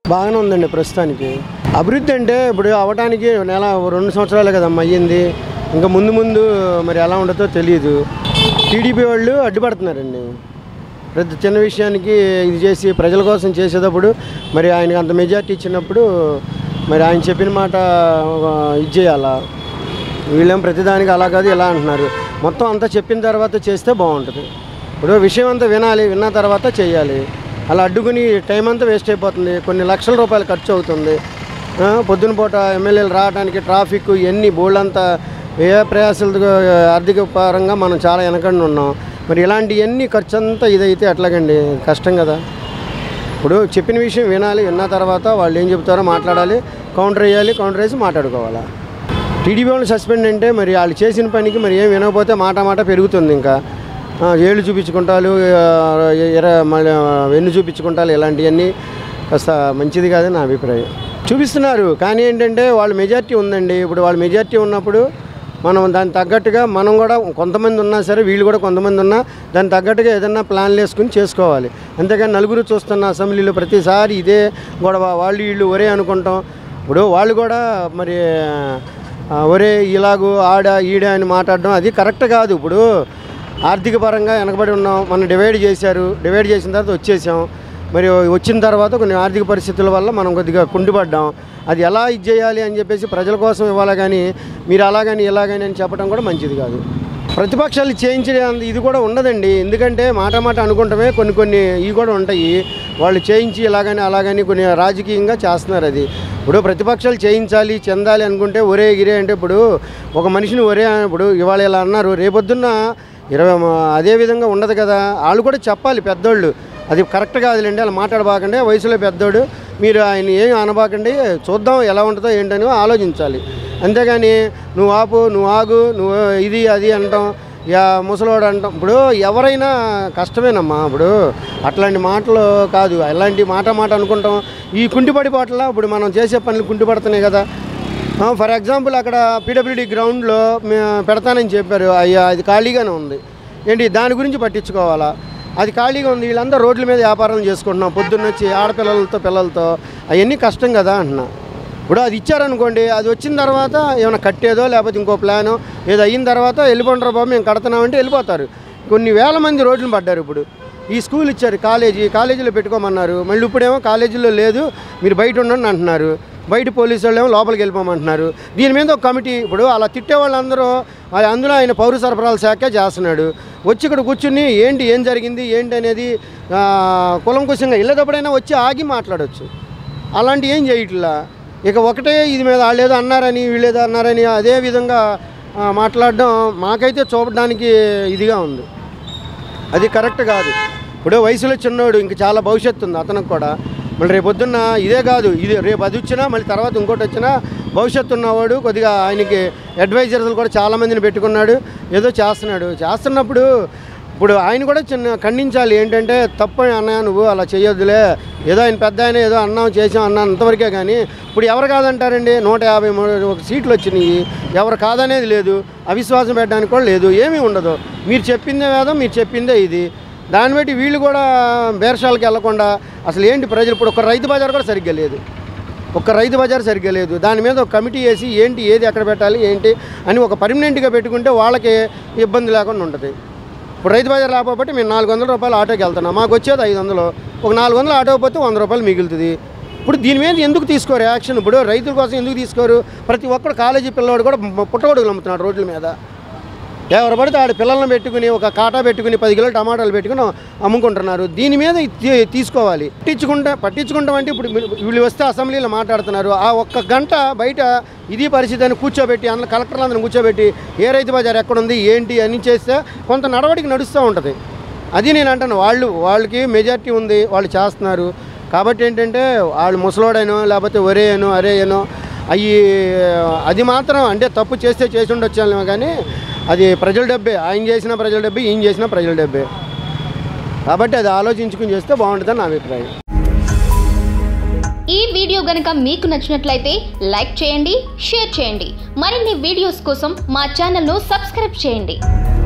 బాగానే ఉందండి ప్రస్తుతానికి అభివృద్ధి అంటే ఇప్పుడు అవడానికి నెల రెండు సంవత్సరాలే కదమ్మా అయ్యింది ఇంకా ముందు ముందు మరి ఎలా ఉండదో తెలియదు టీడీపీ వాళ్ళు అడ్డుపడుతున్నారండి ప్రతి చిన్న విషయానికి ఇది చేసి ప్రజల కోసం చేసేటప్పుడు మరి ఆయనకి అంత మెజార్టీ ఇచ్చినప్పుడు మరి ఆయన చెప్పిన మాట ఆ, ఇది చేయాలా వీళ్ళేం ప్రతిదానికి అలా కాదు ఇలా అంటున్నారు మొత్తం అంతా చెప్పిన తర్వాత చేస్తే బాగుంటుంది ఇప్పుడు విషయం అంతా వినాలి విన్న తర్వాత చేయాలి అలా అడ్డుకుని టైం అంతా వేస్ట్ అయిపోతుంది కొన్ని లక్షల రూపాయలు ఖర్చు అవుతుంది ఆ, పొద్దున పూట ఎమ్మెల్యేలు రావడానికి ట్రాఫిక్ ఎన్ని బోళ్ళంతా ఏ ప్రయాసాలతో ఆర్థిక పరంగా మనం చాలా వెనకండి ఉన్నాం మరి ఇలాంటివన్నీ ఖర్చు అంతా ఇదైతే ఎట్లాగండి కష్టం కదా ఇప్పుడు చెప్పిన విషయం వినాలి విన్న తర్వాత వాళ్ళు ఏం చెప్తారో మాట్లాడాలి కౌంటర్ వేయాలి కౌంటర్ వేసి మాట్లాడుకోవాలా టీడీపీ వాళ్ళు సస్పెండ్ అంటే మరి వాళ్ళు చేసిన పనికి మరి ఏం వినకపోతే మాట మాట పెరుగుతుంది ఇంకా ఆ, ఏళ్ళు చూపించుకుంటారు ఆ, ఎర మళ్ళీ వెన్ను చూపించుకుంటారు ఇలాంటివన్నీ కాస్త మంచిది కాదని నా అభిప్రాయం చూపిస్తున్నారు కానీ ఏంటంటే వాళ్ళ మెజార్టీ ఉందండి ఇప్పుడు వాళ్ళ మెజార్టీ ఉన్నప్పుడు మనం దానికి తగ్గట్టుగా మనం కూడా కొంతమంది ఉన్నా సరే వీళ్ళు కూడా కొంతమంది ఉన్నా దానికి తగ్గట్టుగా ఏదన్నా ప్లాన్లు వేసుకుని చేసుకోవాలి అంతేగాని నలుగురు చూస్తున్న అసెంబ్లీలో ప్రతిసారి ఇదే గొడవ వాళ్ళు వీళ్ళు ఒరే అనుకుంటాం ఇప్పుడు వాళ్ళు కూడా మరి ఆ, ఒరే ఇలాగూ ఆడ ఈడ అని మాట్లాడడం అది కరెక్ట్ కాదు ఇప్పుడు ఆర్థిక పరంగా వెనకబడి ఉన్నాం మనం డివైడ్ చేశారు డివైడ్ చేసిన తర్వాత వచ్చేసాం మరి వచ్చిన తర్వాత కొన్ని ఆర్థిక పరిస్థితుల వల్ల మనం కొద్దిగా కుండిపడ్డాం అది ఎలా ఇది చేయాలి అని చెప్పేసి ప్రజల కోసం ఇవ్వాలి కానీ మీరు అలాగని ఇలాగని అని చెప్పడం కూడా మంచిది కాదు ప్రతిపక్షాలు చేయించే ఇది కూడా ఉండదండి ఎందుకంటే మాట మాట అనుకుంటమే కొన్ని కొన్ని ఇవి కూడా ఉంటాయి వాళ్ళు చేయించి ఇలాగని అలాగని కొన్ని రాజకీయంగా చేస్తున్నారు అది ఇప్పుడు ప్రతిపక్షాలు చేయించాలి చెందాలి అనుకుంటే ఒరే గిరే అంటే ఇప్పుడు ఒక మనిషిని ఒరే ఇప్పుడు ఇవాళ ఇలా అన్నారు రేపొద్దున్న ఇరవై మ- అదే విధంగా ఉండదు కదా వాళ్ళు కూడా చెప్పాలి పెద్దోళ్ళు అది కరెక్ట్ కాదులేండి అలా మాట్లాడబాకండి వయసులో పెద్దోడు మీరు ఆయన ఏం అనబాకండి చూద్దాం ఎలా ఉంటుందో ఏంటని ఆలోచించాలి అంతేగాని నువ్వు ఆపు నువ్వు ఆగు నువ్వు ఇది అది అంటాం యా ముసలోడు అంటాం ఇప్పుడు ఎవరైనా కష్టమేనమ్మా ఇప్పుడు అట్లాంటి మాటలు కాదు అలాంటి మాట మాట అనుకుంటాం ఈ కుంటిపడి పాటల ఇప్పుడు మనం చేసే పనులు కుంటిపడుతున్నాయి కదా ఫర్ ఎగ్జాంపుల్ అక్కడ పీడబ్ల్యూడి గ్రౌండ్లో మే- పెడతానని చెప్పారు అయ్యా అది ఖాళీగానే ఉంది ఏంటి దాని గురించి పట్టించుకోవాలా అది ఖాళీగా ఉంది వీళ్ళందరూ రోడ్ల మీద వ్యాపారం చేసుకుంటున్నాం పొద్దున్న వచ్చి ఆడపిల్లలతో పిల్లలతో అవన్నీ కష్టం కదా అంటున్నా ఇప్పుడు అది ఇచ్చారనుకోండి అది వచ్చిన తర్వాత ఏమైనా కట్టేదో లేకపోతే ఇంకో ప్లానో ఏదో అయిన తర్వాత వెళ్ళిపోంటారు బాబు మేము కడుతున్నామంటే వెళ్ళిపోతారు కొన్ని వేల మంది రోడ్లు పడ్డారు ఇప్పుడు ఈ స్కూల్ ఇచ్చారు కాలేజీ కాలేజీలో పెట్టుకోమన్నారు మళ్ళీ ఇప్పుడేమో కాలేజీలో లేదు మీరు బయట ఉండండి అంటున్నారు బయట పోలీసు వాళ్ళు ఏమో లోపలికి వెళ్ళిపోమంటున్నారు దీని మీద ఒక కమిటీ ఇప్పుడు అలా తిట్టే వాళ్ళందరూ ఆ- అందులో ఆయన పౌర సరఫరాల శాఖే చేస్తున్నాడు వచ్చి ఇక్కడ కూర్చుని ఏంటి ఏం జరిగింది ఏంటి అనేది ఆ, కులంకుశంగా వెళ్ళేటప్పుడైనా వచ్చి ఆగి మాట్లాడవచ్చు అలాంటి ఏం చేయట్లా ఇక ఒకటే ఇది మీద వాళ్ళు ఏదో అన్నారని వీళ్ళు ఏదో అన్నారని అదే విధంగా ఆ, మాట్లాడడం మాకైతే చూపడానికి ఇదిగా ఉంది అది కరెక్ట్ కాదు ఇప్పుడు వయసులో చిన్నోడు ఇంక చాలా భవిష్యత్తు ఉంది అతనికి కూడా మళ్ళీ రేపు పొద్దున్న ఇదే కాదు ఇది రేపు అది వచ్చినా మళ్ళీ తర్వాత ఇంకోటి వచ్చినా భవిష్యత్తు ఉన్నవాడు కొద్దిగా ఆయనకి అడ్వైజర్లు కూడా చాలామందిని పెట్టుకున్నాడు ఏదో చేస్తున్నాడు చేస్తున్నప్పుడు ఇప్పుడు ఆయన కూడా చిన్న ఖండించాలి ఏంటంటే తప్పు అన్నయ్య నువ్వు అలా చేయొద్దులే ఏదో ఆయన పెద్ద ఆయన ఏదో అన్నాం చేసాం అన్నా అంతవరకే కానీ ఇప్పుడు ఎవరు కాదంటారండి నూట యాభై మూడు ఒక సీట్లు వచ్చినాయి ఎవరు కాదనేది లేదు అవిశ్వాసం పెట్టడానికి కూడా లేదు ఏమీ ఉండదు మీరు చెప్పిందే వేదం మీరు చెప్పిందే ఇది దాన్ని బట్టి వీళ్ళు కూడా బేరశాలకు వెళ్లకుండా అసలు ఏంటి ప్రజలు ఇప్పుడు ఒక రైతు బజార్ కూడా సరిగ్గా లేదు ఒక్క రైతు బజార్ సరిగ్గా లేదు దాని మీద ఒక కమిటీ వేసి ఏంటి ఏది ఎక్కడ పెట్టాలి ఏంటి అని ఒక పర్మనెంట్గా పెట్టుకుంటే వాళ్ళకి ఇబ్బంది లేకుండా ఉంటుంది ఇప్పుడు రైతు బజార్ లేకపోతే మేము నాలుగు వందల రూపాయలు ఆటోకి వెళ్తున్నాం మాకు వచ్చేది ఐదు వందలు ఒక నాలుగు వందలు ఆటో పోతే వంద రూపాయలు మిగులుతుంది ఇప్పుడు దీని మీద ఎందుకు తీసుకోరు యాక్షన్ ఇప్పుడు రైతుల కోసం ఎందుకు తీసుకోరు ప్రతి ఒక్కడు కాలేజీ పిల్లవాడు కూడా పుట్టగొడుగులు అమ్ముతున్నాడు రోడ్ల మీద ఎవరు పడితే ఆడ పిల్లల్ని పెట్టుకుని ఒక కాటా పెట్టుకుని పది కిలోలు టమాటాలు పెట్టుకుని అమ్ముకుంటున్నారు దీని మీద తీ- తీసుకోవాలి పట్టించుకుంటే పట్టించుకుంటాం అంటే ఇప్పుడు మీరు- వీళ్ళు వస్తే అసెంబ్లీలో మాట్లాడుతున్నారు ఆ ఒక్క గంట బయట ఇది పరిస్థితి అని కూర్చోబెట్టి అందులో కలెక్టర్లందరిని కూర్చోబెట్టి ఏ రైతు బజార్ ఎక్కడుంది ఏంటి అని చేస్తే కొంత నడవడికి నడుస్తూ ఉంటుంది అది నేను అంటాను వాళ్ళు వాళ్ళకి మెజారిటీ ఉంది వాళ్ళు చేస్తున్నారు కాబట్టి ఏంటంటే వాళ్ళు ముసలోడైనో లేకపోతే ఒరేయనో అరేయనో అవి అది మాత్రం అంటే తప్పు చేస్తే చేసి ఉండొచ్చాము కానీ అది ప్రజల డబ్బే ఆయన చేసిన ప్రజల డబ్బే ఈయన చేసిన ప్రజల డబ్బే కాబట్టి అది ఆలోచించుకుని చేస్తే బాగుంటుందని నా అభిప్రాయం ఈ వీడియో గనుక మీకు నచ్చినట్లయితే లైక్ చేయండి షేర్ చేయండి మరిన్ని వీడియోస్ కోసం మా ఛానల్ను సబ్స్క్రైబ్ చేయండి